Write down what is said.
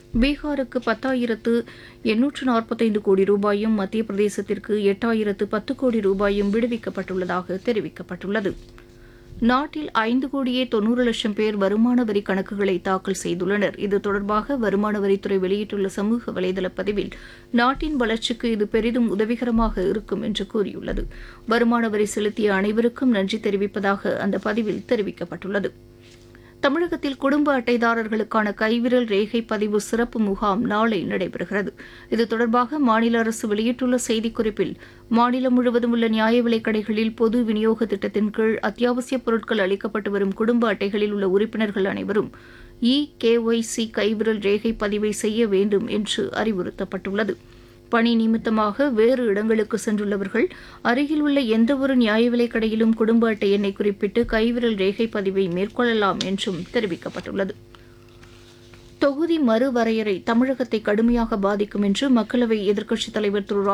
பீகாருக்கு பத்தாயிரத்து எண்ணூற்று நாற்பத்தைந்து கோடி ரூபாயும் மத்திய பிரதேசத்திற்கு எட்டாயிரத்து பத்து கோடி ரூபாயும் விடுவிக்கப்பட்டுள்ளதாக தெரிவிக்கப்பட்டுள்ளது நாட்டில் ஐந்து கோடியே தொன்னூறு லட்சம் பேர் வருமான வரி கணக்குகளை தாக்கல் செய்துள்ளனர் இது தொடர்பாக வருமான வரித்துறை வெளியிட்டுள்ள சமூக வலைதள பதிவில் நாட்டின் வளர்ச்சிக்கு இது பெரிதும் உதவிகரமாக இருக்கும் என்று கூறியுள்ளது வருமான வரி செலுத்திய அனைவருக்கும் நன்றி தெரிவிப்பதாக அந்த பதிவில் தெரிவிக்கப்பட்டுள்ளது தமிழகத்தில் குடும்ப அட்டைதாரர்களுக்கான கைவிரல் ரேகை பதிவு சிறப்பு முகாம் நாளை நடைபெறுகிறது இது தொடர்பாக மாநில அரசு வெளியிட்டுள்ள செய்திக்குறிப்பில் மாநிலம் முழுவதும் உள்ள நியாய விலைக் கடைகளில் பொது விநியோக திட்டத்தின் கீழ் அத்தியாவசியப் பொருட்கள் அளிக்கப்பட்டு வரும் குடும்ப அட்டைகளில் உள்ள உறுப்பினர்கள் அனைவரும் இ கேஒய்சி கைவிரல் ரேகை பதிவை செய்ய வேண்டும் என்று அறிவுறுத்தப்பட்டுள்ளது பணி நிமித்தமாக வேறு இடங்களுக்கு சென்றுள்ளவர்கள் அருகில் உள்ள எந்தவொரு நியாய விலைக் கடையிலும் குடும்ப அட்டை எண்ணை குறிப்பிட்டு கைவிரல் ரேகை பதிவை மேற்கொள்ளலாம் என்றும் தெரிவிக்கப்பட்டுள்ளது தொகுதி மறுவரையறை தமிழகத்தை கடுமையாக பாதிக்கும் என்று மக்களவை எதிர்க்கட்சித் தலைவர் திரு